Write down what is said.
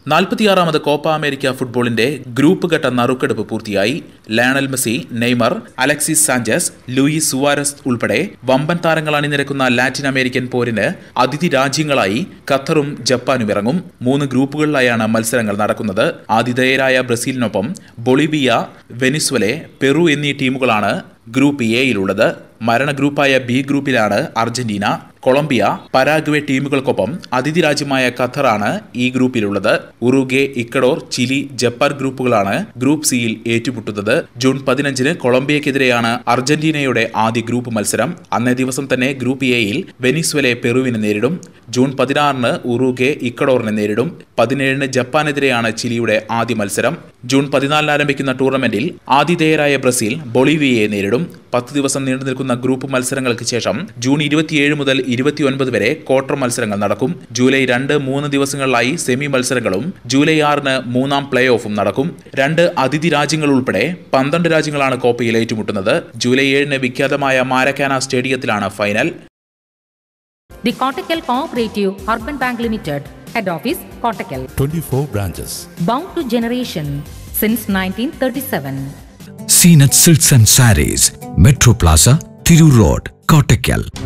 നാൽപ്പത്തിയാറാമത് Copa America ഫുട്ബോളിന്റെ group ഘട്ട നറുക്കെടുപ്പ് പൂർത്തിയായി Lionel Messi Neymar Alexis Sanchez Luis Suarez ഉൾപ്പെടെ വമ്പൻ താരങ്ങൾ അണിനിരക്കുന്ന ലാറ്റിൻ അമേരിക്കൻ പോരിന് അതിഥി രാജ്യങ്ങളായി ഖത്തറും ജപ്പാനും ഇറങ്ങും മൂന്ന് ഗ്രൂപ്പുകളിലായാണ് മത്സരങ്ങൾ നടക്കുന്നത് ആതിഥേയരായ ബ്രസീലിനൊപ്പം ബൊളിവിയ വെനിസ്വലെ പെറു എന്നീ ടീമുകളാണ് ഗ്രൂപ്പ് എയിലുള്ളത് മരണ ഗ്രൂപ്പായ ബി ഗ്രൂപ്പിലാണ് അർജന്റീന കൊളംബിയ പരാഗ്വെ ടീമുകൾക്കൊപ്പം അതിഥി രാജ്യമായ ഖത്തറാണ് ഈ ഗ്രൂപ്പിലുള്ളത് ഉറുഗെ ഇക്കഡോർ ചിലി ജപ്പാൻ ഗ്രൂപ്പുകളാണ് ഗ്രൂപ്പ് സിയിൽ ഏറ്റുമുട്ടുന്നത് ജൂൺ പതിനഞ്ചിന് കൊളംബിയക്കെതിരെയാണ് അർജന്റീനയുടെ ആദ്യ ഗ്രൂപ്പ് മത്സരം അന്നേ ദിവസം തന്നെ ഗ്രൂപ്പ് എയിൽ വെനിസ്വലെ പെറുവിനെ നേരിടും ജൂൺ പതിനാറിന് ഉറുഗെ ഇക്കഡോറിനെ നേരിടും പതിനേഴിന് ജപ്പാനെതിരെയാണ് ചിലിയുടെ ആദ്യ മത്സരം ജൂൺ പതിനാലിന് ആരംഭിക്കുന്ന ടൂർണമെന്റിൽ ആതിഥേയരായ ബ്രസീൽ ബൊളീവിയയെ നേരിടും പത്ത് ദിവസം നീണ്ടു നിൽക്കുന്ന ഗ്രൂപ്പ് മത്സരങ്ങൾക്ക് ശേഷം ജൂൺ ഇരുപത്തിയേഴ് മുതൽ ഇരുപത്തിയൊൻപത് വരെ ക്വാർട്ടർ മത്സരങ്ങൾ നടക്കും ജൂലൈ രണ്ട് മൂന്ന് ദിവസങ്ങളിലായി സെമി മത്സരങ്ങളും ജൂലൈ ആറിന് മൂന്നാം പ്ലേ ഓഫും നടക്കും രണ്ട് അതിഥി രാജ്യങ്ങൾ ഉൾപ്പെടെ പന്ത്രണ്ട് രാജ്യങ്ങളാണ് കോപ്പയിൽ ഏറ്റുമുട്ടുന്നത് ജൂലൈ ഏഴിന് വിഖ്യാതമായ മാരക്കാന സ്റ്റേഡിയത്തിലാണ് final The Kottakkal Cooperative Urban Bank Limited, Head Office, Kottakkal. 24 branches. Bound to generation since 1937. Zeenath silks and sarees metro plaza Tirur road Kottakkal